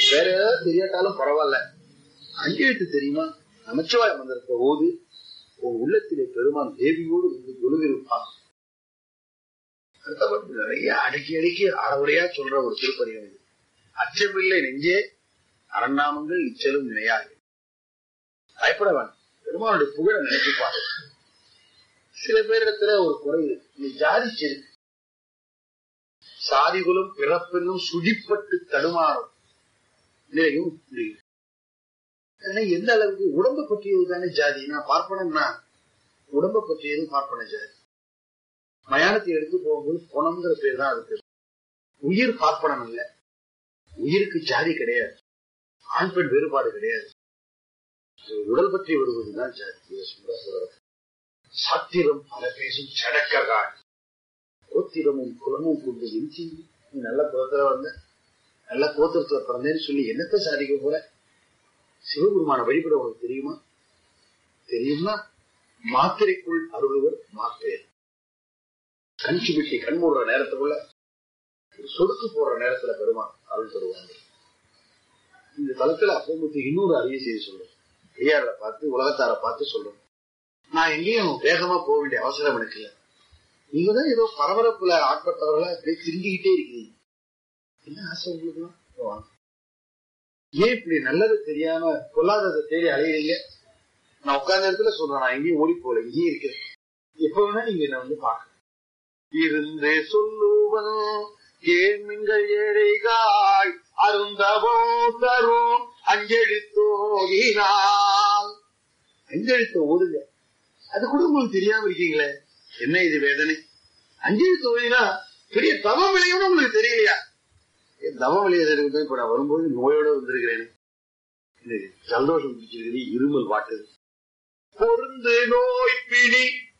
வேற ஏதாவது தெரியாட்டாலும் பரவாயில்ல அஞ்செழுத்து தெரியுமா நமச்சிவாய மந்திரத்தை ஓது உன் உள்ளத்திலே பெருமான் தேவியோடு வந்து கொழுவிருப்பான் அடுத்தபடி நிறைய அடக்கி அடக்கி அறவுரையா சொல்ற ஒரு திருப்பதிகம் இது அச்சமில்லை நெஞ்சே அரண்நாமங்கள் இச்சலும் நினையாது பயப்பட வேண்டாம் பெருமானுடைய புகழ நினைச்சுப்பாரு சில பேரிடத்துல ஒரு குறை இருக்கு. இந்த ஜாதி செருக்கு சாதிகுலம் பிறப்பென்னும் சுழிப்பட்டு தடுமாறும் நிலையும் புரியுது ஆனா எந்த அளவுக்கு உடம்பு பற்றியது தானே ஜாதி நான் பார்ப்பனம்னா உடம்ப பற்றியது பார்ப்பன ஜாதி மயானத்தை எடுத்து போகும்போது பணம்ங்கிற பேர் தான் அதுக்கு உயிர் பார்ப்பனம் இல்ல உயிருக்கு ஜாதி கிடையாது ஆண் பெண் வேறுபாடு கிடையாது அது உடல் பற்றி வருவதுதான் ஜாதி இதை சுந்தர சொல்றார். சாத்திரம் பல பேசும் சடக்ககால் கோத்திரமும் குலமும் கொண்டு எஞ்சி நீ நல்ல குலத்துல வந்த நல்ல கோத்திரத்துல பிறந்தேன்னு சொல்லி என்னத்தை சாதிக்க போற சிவபெருமான வழிபட உனக்கு தெரியுமா தெரியுமா மாத்திரைக்குள் அருள்வர் மாப்பேர் கண் சுபிட்டி கண் மூடுற நேரத்துக்குள்ள ஒரு சொடுக்கு போடுற நேரத்துல பெருமான் அருள் தருவாங்க இந்த தளத்துல அப்பமுத்து இன்னொரு அரிய செய்தி சொல்றேன் ஐயாரை பார்த்து உலகத்தார பார்த்து சொல்றேன் நான் எங்கேயும் வேகமா போக வேண்டிய அவசரம் எனக்கு இல்லை நீங்க தான் ஏதோ பரபரப்புல ஆட்பட்டவர்களா அப்படியே திரும்பிக்கிட்டே இருக்கீங்க என்ன ஆசை உங்களுக்கு வாங்க ஏன் இப்படி நல்லது தெரியாம பொல்லாததை தேடி அலையிறீங்க நான் உட்கார்ந்த இடத்துல சொல்றேன் நான் எங்கேயும் ஓடி போல இங்கேயே இருக்கேன் எப்ப வேணா நீங்க என்ன வந்து பாக்க இருந்து சொல்லுவன் கேள்மிங்கள் ஏழைகாய் அருந்தவோ தரும் அஞ்செழுத்தோகினால் அஞ்செழுத்த ஓடுங்க அது கூட உங்களுக்கு தெரியாம இருக்கீங்களே என்ன இது வேதனை அஞ்செழுத்து ஓடினா பெரிய தவம் விளையும்னு உங்களுக்கு தெரியலையா என் தவம் விளையாடுறது இப்ப நான் வரும்போது நோயோட வந்திருக்கிறேன் எனக்கு ஜலதோஷம் பிடிச்சிருக்குது இருமல் வாட்டுது பொருந்து நோய் பிடி